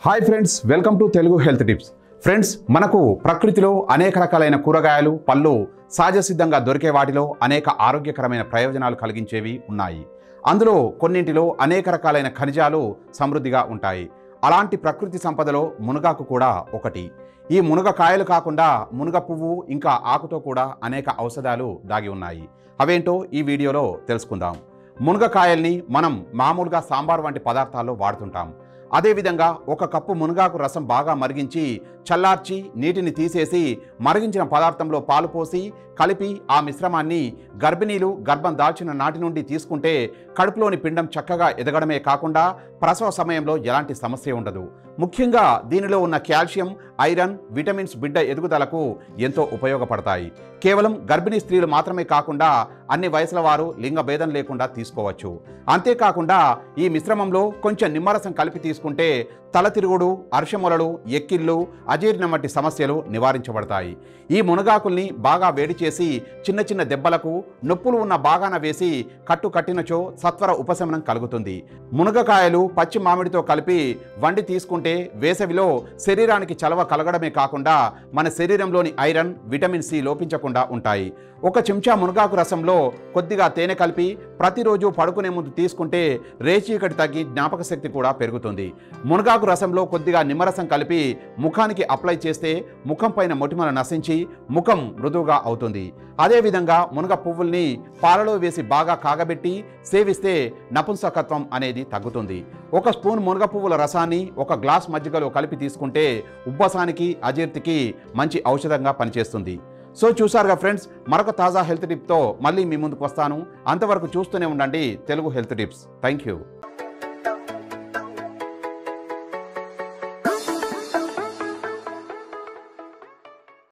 hi friends welcome to Telugu health tips friends మనకు ప్రకృతిలో అనేక రకాలైన కూరగాయలు పళ్ళు సహజ సిద్ధంగా దొరికే వాటిలో అనేక ఆరోగ్యకరమైన ప్రయోజనాలు కలిగించేవి ఉన్నాయి అందులో కొన్నింటిలో అనేక రకాలైన ఖనిజాలు సమృద్ధిగా ఉంటాయి అలాంటి ప్రకృతి సంపదలో మునగాకు కూడా ఒకటి ఈ మునగ కాయలు కాకుండా మునగ పువ్వు ఇంకా ఆకుతో కూడా అనేక ఔషధాలు దాగి ఉన్నాయి అవేంటో ఈ వీడియోలో తెలుసుకుందాం మునగకాయల్ని మనం మామూలుగా సాంబార్ వంటి పదార్థాల్లో వాడుతుంటాం అదేవిధంగా ఒక కప్పు మునగాకు రసం బాగా మరిగించి చల్లార్చి నీటిని తీసేసి మరిగించిన పదార్థంలో పాలు పోసి కలిపి ఆ మిశ్రమాన్ని గర్భిణీలు గర్భం దాల్చిన నాటి నుండి తీసుకుంటే కడుపులోని పిండం చక్కగా ఎదగడమే కాకుండా ప్రసవ సమయంలో ఎలాంటి సమస్య ఉండదు ముఖ్యంగా దీనిలో ఉన్న కాల్షియం ఐరన్ విటమిన్స్ బిడ్డ ఎదుగుదలకు ఎంతో ఉపయోగపడతాయి కేవలం గర్భిణీ స్త్రీలు మాత్రమే కాకుండా అన్ని వయసుల వారు లింగ భేదం లేకుండా తీసుకోవచ్చు అంతేకాకుండా ఈ మిశ్రమంలో కొంచెం నిమ్మరసం కలిపి తీసుకుంటే తల తిరుగుడు అర్షములలు ఎక్కిళ్ళు అజీర్ణం వంటి సమస్యలు నివారించబడతాయి ఈ మునగాకుల్ని బాగా వేడి చేసి చిన్న చిన్న దెబ్బలకు నొప్పులు ఉన్న బాగాన వేసి కట్టు కట్టినచో సత్వర ఉపశమనం కలుగుతుంది మునగకాయలు పచ్చి మామిడితో కలిపి వండి తీసుకుంటే వేసవిలో శరీరానికి చలవ కలగడమే కాకుండా మన శరీరంలోని ఐరన్ విటమిన్ సి లోపించకుండా ఉంటాయి ఒక చెంచా మునగాకు రసంలో కొద్దిగా తేనె కలిపి ప్రతిరోజు పడుకునే ముందు తీసుకుంటే రేచీకటి తగ్గి జ్ఞాపక శక్తి కూడా పెరుగుతుంది మునగాకు రసంలో కొద్దిగా నిమ్మరసం కలిపి ముఖానికి అప్లై చేస్తే ముఖం పైన మొటిమలు నశించి ముఖం మృదువుగా అవుతుంది అదేవిధంగా మునగ పువ్వుల్ని పాలలో వేసి బాగా కాగబెట్టి సేవిస్తే నపుంసకత్వం అనేది తగ్గుతుంది ఒక స్పూన్ మునగ పువ్వుల రసాన్ని ఒక గ్లాస్ మజ్జిగలో కలిపి తీసుకుంటే ఉబ్బసానికి అజీర్తికి మంచి ఔషధంగా పనిచేస్తుంది సో చూసారుగా ఫ్రెండ్స్ మరొక తాజా హెల్త్ టిప్తో మళ్ళీ మీ ముందుకు వస్తాను అంతవరకు చూస్తూనే ఉండండి Telugu health tips thank you